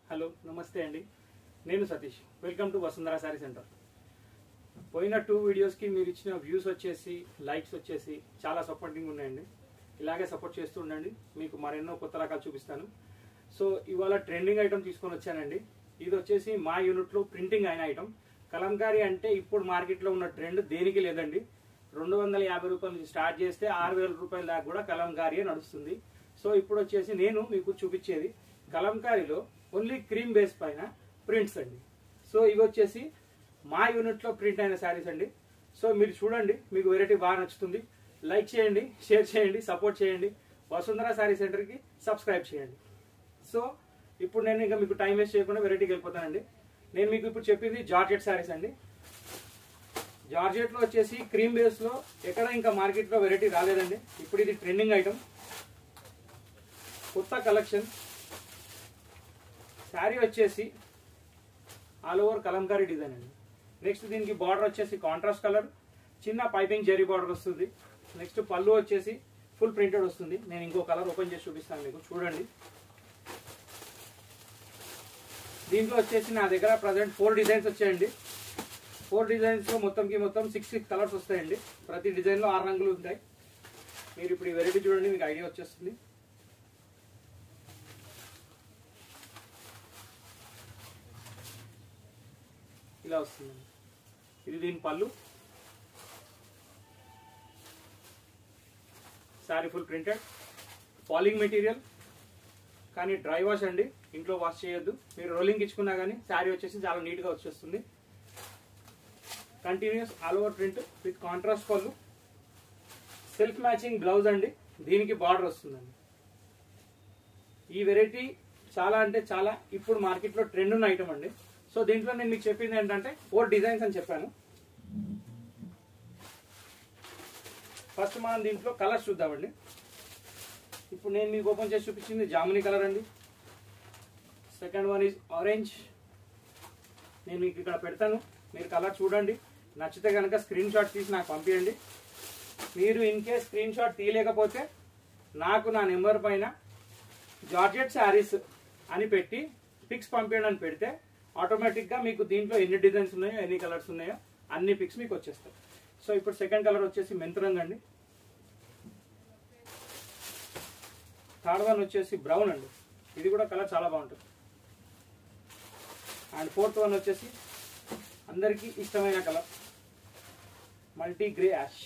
hello నమస్తే అండి నేను Satish welcome to Vasundhara sari centre పోయిన టూ వీడియోస్కి మీరు ఇచ్చిన వ్యూస్ వచ్చేసి లైక్స్ వచ్చేసి చాలా సపోర్టింగ్ ఉన్నాయండి ఇలాగే సపోర్ట్ చేస్తూ ఉండండి మీకు మరెన్నో కొత్త రకాలు చూపిస్తాను సో ఇవాళ ట్రెండింగ్ ఐటమ్ తీసుకొని వచ్చానండి ఇది వచ్చేసి మా యూనిట్లో ప్రింటింగ్ అయిన ఐటమ్ కలంకారీ అంటే ఇప్పుడు మార్కెట్లో ఉన్న ట్రెండ్ దేనికి లేదండి రెండు వందల యాభై రూపాయల నుంచి స్టార్ట్ చేస్తే ఆరు వేల రూపాయల దాకా కూడా కలంకారీ నడుస్తుంది సో ఇప్పుడు వచ్చేసి నేను మీకు చూపించేది కలంకారీలో ఓన్లీ క్రీమ్ బేస్ పైన ప్రింట్స్ అండి సో ఇవి వచ్చేసి మా యూనిట్లో ప్రింట్ అయిన శారీస్ అండి సో మీరు చూడండి మీకు వెరైటీ బాగా నచ్చుతుంది లైక్ చేయండి షేర్ చేయండి సపోర్ట్ చేయండి వసుంధర శారీ సెంటర్కి సబ్స్క్రైబ్ చేయండి సో ఇప్పుడు నేను ఇంకా మీకు టైం వేస్ట్ చేయకుండా వెరైటీకి వెళ్ళిపోతానండి నేను మీకు ఇప్పుడు చెప్పింది జార్జెట్ శారీస్ అండి జార్జెట్లో వచ్చేసి క్రీమ్ బేస్లో ఎక్కడ ఇంకా మార్కెట్లో వెరైటీ రాలేదండి ఇప్పుడు ఇది ట్రెండింగ్ ఐటమ్ కొత్త కలెక్షన్ శారీ వచ్చేసి ఆల్ ఓవర్ కలంకారీ డిజైన్ అండి నెక్స్ట్ దీనికి బార్డర్ వచ్చేసి కాంట్రాస్ట్ కలర్ చిన్న పైపింగ్ జెరీ బార్డర్ వస్తుంది నెక్స్ట్ పళ్ళు వచ్చేసి ఫుల్ ప్రింటెడ్ వస్తుంది నేను ఇంకో కలర్ ఓపెన్ చేసి చూపిస్తాను మీకు చూడండి దీంట్లో వచ్చేసి నా దగ్గర ప్రజెంట్ ఫోర్ డిజైన్స్ వచ్చాయండి ఫోర్ డిజైన్స్లో మొత్తంకి మొత్తం సిక్స్ సిక్స్ కలర్స్ వస్తాయండి ప్రతి డిజైన్లో ఆరు రంగులు ఉంటాయి మీరు ఇప్పుడు ఈ వెరైటీ చూడండి మీకు ఐడియా వచ్చేస్తుంది ఇలా వస్తుంది ఇది దీని పళ్ళు శారీ ఫుల్ ప్రింటెడ్ పాలింగ్ మెటీరియల్ కానీ డ్రై వాష్ అండి ఇంట్లో వాష్ చేయొద్దు మీరు రోలింగ్ ఇచ్చుకున్నా కానీ శారీ వచ్చేసి చాలా నీట్గా వచ్చేస్తుంది continues all over print with contrast పళ్ళు సెల్ఫ్ మ్యాచింగ్ బ్లౌజ్ అండి దీనికి బార్డర్ వస్తుందండి ఈ వెరైటీ చాలా అంటే చాలా ఇప్పుడు మార్కెట్లో ట్రెండ్ ఉన్న ఐటమ్ అండి సో దీంట్లో నేను మీకు చెప్పింది ఏంటంటే ఫోర్ డిజైన్స్ అని చెప్పాను ఫస్ట్ మనం దీంట్లో కలర్స్ చూద్దామండి ఇప్పుడు నేను మీకు ఓపెన్ చేసి చూపించింది జామునీ కలర్ అండి సెకండ్ వన్ ఈజ్ ఆరెంజ్ నేను మీకు ఇక్కడ పెడతాను మీరు కలర్ చూడండి నచ్చితే కనుక స్క్రీన్ షాట్ తీసి నాకు పంపించండి మీరు ఇన్ కేస్ స్క్రీన్ షాట్ తీయలేకపోతే నాకు నా నెంబర్ పైన జార్జెట్ శారీస్ అని పెట్టి పిక్స్ పంపించండి అని పెడితే ఆటోమేటిక్గా మీకు దీంట్లో ఎన్ని డిజైన్స్ ఉన్నాయో ఎన్ని కలర్స్ ఉన్నాయో అన్ని పిక్స్ మీకు వచ్చేస్తాయి సో ఇప్పుడు సెకండ్ కలర్ వచ్చేసి మెంతురంగ్ అండి థర్డ్ వన్ వచ్చేసి బ్రౌన్ అండి ఇది కూడా కలర్ చాలా బాగుంటుంది అండ్ ఫోర్త్ వన్ వచ్చేసి అందరికీ ఇష్టమైన కలర్ మల్టీ గ్రే యాష్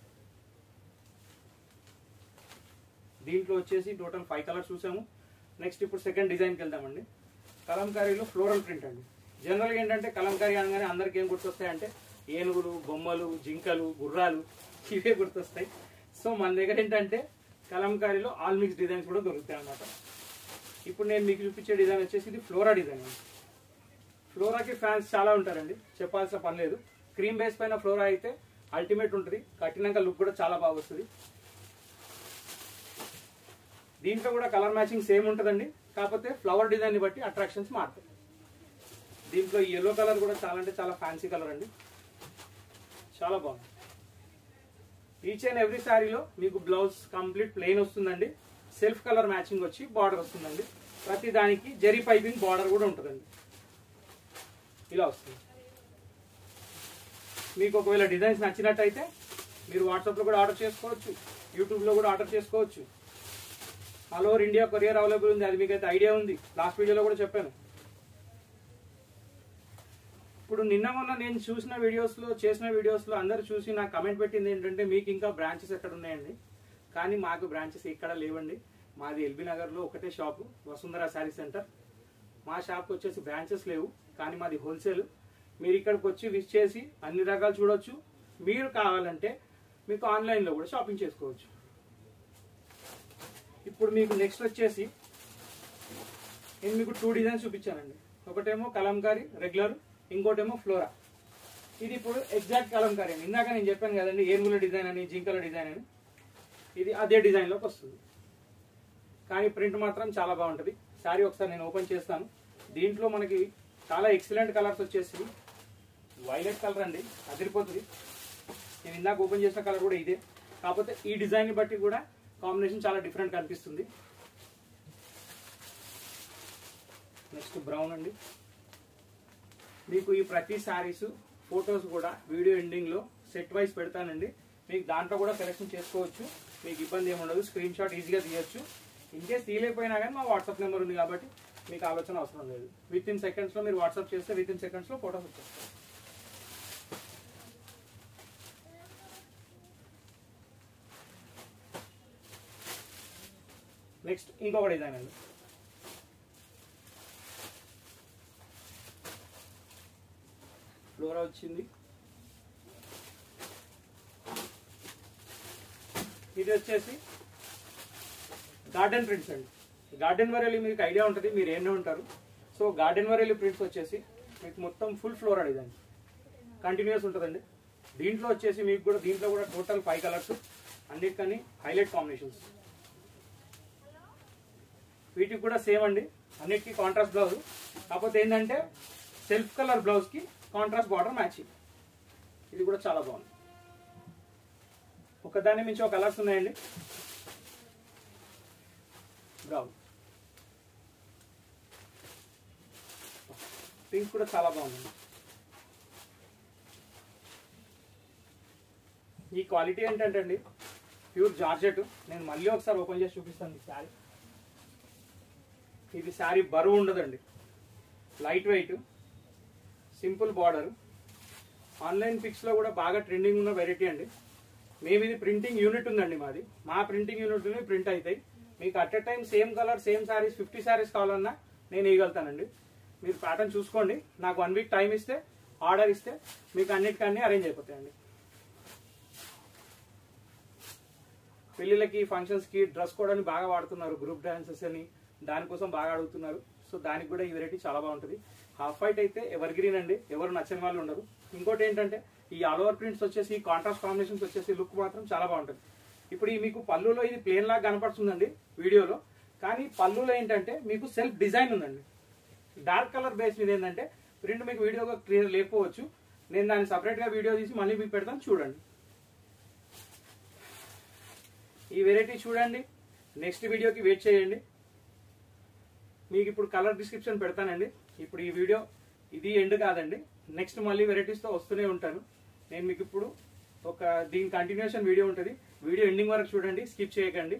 దీంట్లో వచ్చేసి టోటల్ ఫైవ్ కలర్స్ చూసాము నెక్స్ట్ ఇప్పుడు సెకండ్ డిజైన్కి వెళ్దామండి కలంకారీలో ఫ్లోరల్ ప్రింట్ అండి జనరల్గా ఏంటంటే కలంకారీ అనగానే అందరికి ఏం గుర్తొస్తాయంటే ఏనుగులు బొమ్మలు జింకలు గుర్రాలు ఇవే గుర్తొస్తాయి సో మన దగ్గర ఏంటంటే కలంకారీలో ఆల్ మిక్స్ డిజైన్స్ కూడా దొరుకుతాయి అన్నమాట ఇప్పుడు నేను మీకు చూపించే డిజైన్ వచ్చేసి ఇది ఫ్లోరా డిజైన్ అండి ఫ్లోరాకి ఫ్యాన్స్ చాలా ఉంటారండి చెప్పాల్సిన పని లేదు క్రీమ్ బేస్ పైన ఫ్లోరా అయితే అల్టిమేట్ ఉంటుంది కట్టినాక లుక్ కూడా చాలా బాగా వస్తుంది దీంట్లో కూడా కలర్ మ్యాచింగ్ సేమ్ ఉంటుందండి కాకపోతే ఫ్లవర్ డిజైన్ బట్టి అట్రాక్షన్స్ మారుతాయి దీంట్లో ఎల్లో కలర్ కూడా చాలా అంటే చాలా ఫ్యాన్సీ కలర్ అండి చాలా బాగుంది ఈచ్ అండ్ ఎవ్రీ శారీలో మీకు బ్లౌజ్ కంప్లీట్ ప్లెయిన్ వస్తుందండి సెల్ఫ్ కలర్ మ్యాచింగ్ వచ్చి బార్డర్ వస్తుందండి ప్రతి దానికి జెరీ పైపింగ్ బార్డర్ కూడా ఉంటుందండి ఇలా వస్తుంది మీకు ఒకవేళ డిజైన్స్ నచ్చినట్టయితే మీరు వాట్సాప్లో కూడా ఆర్డర్ చేసుకోవచ్చు యూట్యూబ్లో కూడా ఆర్డర్ చేసుకోవచ్చు all over India courier available ఉంది అది మీకైతే ఐడియా ఉంది లాస్ట్ వీడియోలో కూడా చెప్పాను ఇప్పుడు నిన్న మొన్న నేను చూసిన వీడియోస్లో చేసిన వీడియోస్లో అందరూ చూసి నాకు కమెంట్ పెట్టింది ఏంటంటే మీకు ఇంకా బ్రాంచెస్ ఎక్కడ ఉన్నాయండి కానీ మాకు బ్రాంచెస్ ఇక్కడ లేవండి మాది ఎల్బీ నగర్లో ఒకటే షాపు వసుంధర శారీ సెంటర్ మా షాప్ వచ్చేసి బ్రాంచెస్ లేవు కానీ మాది హోల్సేల్ మీరు ఇక్కడికి వచ్చి విజ్ చేసి అన్ని రకాలు చూడొచ్చు మీరు కావాలంటే మీకు ఆన్లైన్లో కూడా షాపింగ్ చేసుకోవచ్చు ఇప్పుడు మీకు నెక్స్ట్ వచ్చేసి నేను మీకు టూ డిజైన్స్ చూపించానండి ఒకటేమో కలంకారీ రెగ్యులర్ ఇంకోటేమో ఫ్లోరా ఇది ఇప్పుడు ఎగ్జాక్ట్ కలంకారీ అండి ఇందాక నేను చెప్పాను కదండి ఏనుగుల డిజైన్ అని జింకల డిజైన్ అని ఇది అదే డిజైన్లోకి వస్తుంది కానీ ప్రింట్ మాత్రం చాలా బాగుంటుంది శారీ ఒకసారి నేను ఓపెన్ చేస్తాను దీంట్లో మనకి చాలా ఎక్సలెంట్ కలర్స్ వచ్చేసి వైలెట్ కలర్ అండి అదిరిపోతుంది నేను ఇందాక ఓపెన్ చేసిన కలర్ కూడా ఇదే కాకపోతే ఈ డిజైన్ని బట్టి కూడా కాంబినేషన్ చాలా డిఫరెంట్ కనిపిస్తుంది నెక్స్ట్ బ్రౌన్ అండి మీకు ఈ ప్రతి శారీస్ ఫొటోస్ కూడా వీడియో ఎండింగ్లో సెట్ వైజ్ పెడతానండి మీకు దాంట్లో కూడా సెలెక్షన్ చేసుకోవచ్చు మీకు ఇబ్బంది ఏమి ఉండదు స్క్రీన్ షాట్ ఈజీగా తీయొచ్చు ఇన్ కేస్ తీయలేకపోయినా కానీ మా వాట్సాప్ నెంబర్ ఉంది కాబట్టి మీకు ఆలోచన అవసరం లేదు విత్ ఇన్ సెకండ్స్లో మీరు వాట్సాప్ చేస్తే విత్ ఇన్ సెకండ్స్లో ఫొటోస్ వచ్చేస్తాయి నెక్స్ట్ ఇంకొక డిజైన్ అండి ఫ్లోరా వచ్చింది ఇది వచ్చేసి గార్డెన్ ప్రింట్స్ అండి గార్డెన్ వరెల్లి మీకు ఐడియా ఉంటుంది మీరు ఏంటో ఉంటారు సో గార్డెన్ వరెల్లి ప్రింట్స్ వచ్చేసి మీకు మొత్తం ఫుల్ ఫ్లోరా డిజైన్ కంటిన్యూస్ ఉంటుందండి దీంట్లో వచ్చేసి మీకు కూడా దీంట్లో కూడా టోటల్ ఫైవ్ కలర్స్ అన్నిటికని హైలైట్ కాంబినేషన్స్ వీటికి కూడా సేమ్ అండి అన్నిటికీ కాంట్రాస్ట్ బ్లౌజ్ కాకపోతే ఏంటంటే సెల్ఫ్ కలర్ బ్లౌజ్కి కాంట్రాస్ట్ బార్డర్ మ్యాచింగ్ ఇది కూడా చాలా బాగుంది ఒకదాని మించి ఒక కలర్స్ ఉన్నాయండి బ్రౌన్ పింక్ కూడా చాలా బాగుంది ఈ క్వాలిటీ ఏంటంటే అండి ప్యూర్ జార్జెట్ నేను మళ్ళీ ఒకసారి ఓపెన్ చేసి చూపిస్తాను ఈ శారీ ఇది శారీ బరువు ఉండదండి light weight simple border online పిక్స్లో కూడా బాగా ట్రెండింగ్ ఉన్న వెరైటీ అండి మేము ఇది ప్రింటింగ్ యూనిట్ ఉందండి మాది మా ప్రింటింగ్ యూనిట్ ప్రింట్ అవుతాయి మీకు at a time same colour same saris fifty saris కావాలన్నా నేను ఇవ్వగలుగుతానండి మీరు ప్యాటర్న్ చూసుకోండి నాకు వన్ వీక్ టైం ఇస్తే ఆర్డర్ ఇస్తే మీకు అన్నిటికన్నీ అరేంజ్ అయిపోతాయండి పెళ్ళిళ్ళకి ఫంక్షన్స్కి డ్రెస్ కోడ్ అని బాగా వాడుతున్నారు గ్రూప్ డాన్సెస్ అని దానికోసం బాగా అడుగుతున్నారు సో దానికి కూడా ఈ వెరైటీ చాలా బాగుంటుంది హాఫ్ వైట్ అయితే ఎవర్ గ్రీన్ అండి ఎవరు నచ్చని వాళ్ళు ఉండరు ఇంకోటి ఏంటంటే ఈ ఆల్ ఓవర్ ప్రింట్స్ వచ్చేసి కాంట్రాస్ట్ కాంబినేషన్స్ వచ్చేసి లుక్ మాత్రం చాలా బాగుంటుంది ఇప్పుడు ఈ మీకు పళ్ళులో ఇది ప్లేన్ లాగా కనపడుతుందండి వీడియోలో కానీ పళ్ళులో ఏంటంటే మీకు సెల్ఫ్ డిజైన్ ఉందండి డార్క్ కలర్ బేస్ మీద ఏంటంటే ప్రింట్ మీకు వీడియోగా క్లియర్ లేకపోవచ్చు నేను దాన్ని సపరేట్గా వీడియో తీసి మళ్ళీ మీకు పెడతాను చూడండి ఈ వెరైటీ చూడండి నెక్స్ట్ వీడియోకి వెయిట్ చేయండి మీకు ఇప్పుడు కలర్ డిస్క్రిప్షన్ పెడతానండి ఇప్పుడు ఈ వీడియో ఇది ఎండ్ కాదండి నెక్స్ట్ మళ్ళీ వెరైటీస్తో వస్తూనే ఉంటాను నేను మీకు ఇప్పుడు ఒక దీని కంటిన్యూషన్ వీడియో ఉంటుంది వీడియో ఎండింగ్ వరకు చూడండి స్కిప్ చేయకండి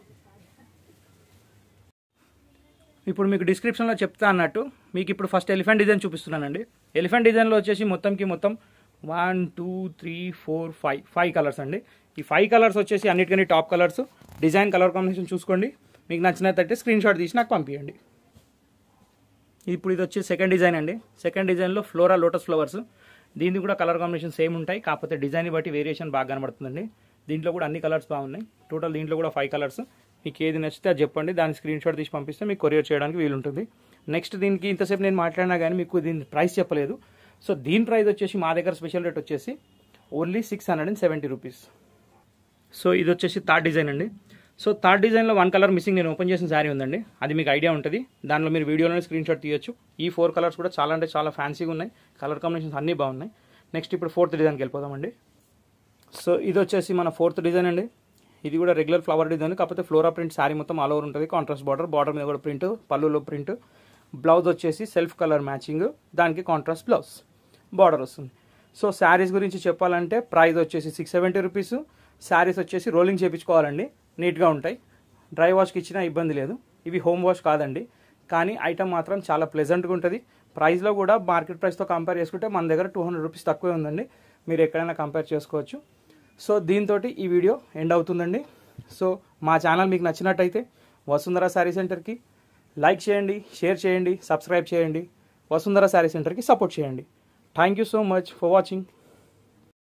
ఇప్పుడు మీకు డిస్క్రిప్షన్లో చెప్తా అన్నట్టు మీకు ఇప్పుడు ఫస్ట్ ఎలిఫెంట్ డిజైన్ చూపిస్తున్నానండి ఎలిఫెంట్ డిజైన్లో వచ్చేసి మొత్తంకి మొత్తం one two three four five five colours అండి ఈ ఫైవ్ కలర్స్ వచ్చేసి అన్నిటికని top colours design colour combination చూసుకోండి మీకు నచ్చినట్టయితే స్క్రీన్ షాట్ తీసి నాకు పంపించండి ఇప్పుడు ఇది వచ్చి సెకండ్ డిజైన్ అండి సెకండ్ డిజైన్లో ఫ్లోరా లోటస్ ఫ్లవర్స్ దీనికి కూడా కలర్ కాంబినేషన్ సేమ్ ఉంటాయి కాకపోతే డిజైన్ బట్టి వేరియేషన్ బాగా కనబడుతుందండి దీంట్లో కూడా అన్ని కలర్స్ బాగున్నాయి టోటల్ దీంట్లో కూడా ఫైవ్ కలర్స్ మీకు ఏది నచ్చితే అది చెప్పండి దాని స్క్రీన్ షాట్ తీసి పంపిస్తే మీకు కొరియర్ చేయడానికి వీలుంటుంది నెక్స్ట్ దీనికి ఇంతసేపు నేను మాట్లాడినా కానీ మీకు దీని ప్రైస్ చెప్పలేదు సో దీని ప్రైస్ వచ్చేసి మా దగ్గర స్పెషల్ రేట్ వచ్చేసి only six hundred and seventy rupees so ఇది వచ్చేసి థర్డ్ డిజైన్ అండి సో థర్డ్ డిజైన్లో వన్ కలర్ మిస్సింగ్ నేను ఓపెన్ చేసిన శారీ ఉందండి అది మీకు ఐడియా ఉంటుంది దానిలో మీరు వీడియోలోనే స్క్రీన్ షాట్ తీయొచ్చు ఈ ఫోర్ కలర్స్ కూడా చాలా అంటే చాలా ఫ్యాన్సీగా ఉన్నాయి కలర్ కాంబినేషన్స్ అన్నీ బాగున్నాయి నెక్స్ట్ ఇప్పుడు ఫోర్త్ డిజైన్కి వెళ్ళిపోదామండి సో ఇది వచ్చేసి మన ఫోర్త్ డిజైన్ అండి ఇది కూడా రెగ్యులర్ ఫ్లవర్ డిజైన్ కాకపోతే ఫ్లోరా ప్రింట్ శారీ మొత్తం ఆల్ ఓవర్ ఉంటుంది కాంట్రాస్ట్ బార్డర్ బార్డర్ మీద కూడా ప్రింట్ పళ్ళులో ప్రింట్ బ్లౌజ్ వచ్చేసి సెల్ఫ్ కలర్ మ్యాచింగ్ దానికి కాంట్రాస్ట్ బ్లౌజ్ బార్డర్ వస్తుంది సో శారీస్ గురించి చెప్పాలంటే ప్రైస్ వచ్చేసి సిక్స్ సెవెంటీ రూపీస్ శారీస్ వచ్చేసి రోలింగ్ చేయించుకోవాలండి నీట్గా ఉంటాయి డ్రై వాష్కి ఇచ్చినా ఇబ్బంది లేదు ఇవి హోమ్ వాష్ కాదండి కానీ ఐటమ్ మాత్రం చాలా ప్లెజెంట్గా ఉంటుంది ప్రైస్లో కూడా మార్కెట్ ప్రైస్తో కంపేర్ చేసుకుంటే మన దగ్గర టూ హండ్రెడ్ రూపీస్ తక్కువే ఉందండి మీరు ఎక్కడైనా కంపేర్ చేసుకోవచ్చు సో దీంతో ఈ వీడియో ఎండ్ అవుతుందండి సో మా ఛానల్ మీకు నచ్చినట్టయితే వసుంధర శారీ సెంటర్కి లైక్ చేయండి షేర్ చేయండి సబ్స్క్రైబ్ చేయండి వసుంధర శారీ సెంటర్కి సపోర్ట్ చేయండి thank you so much for watching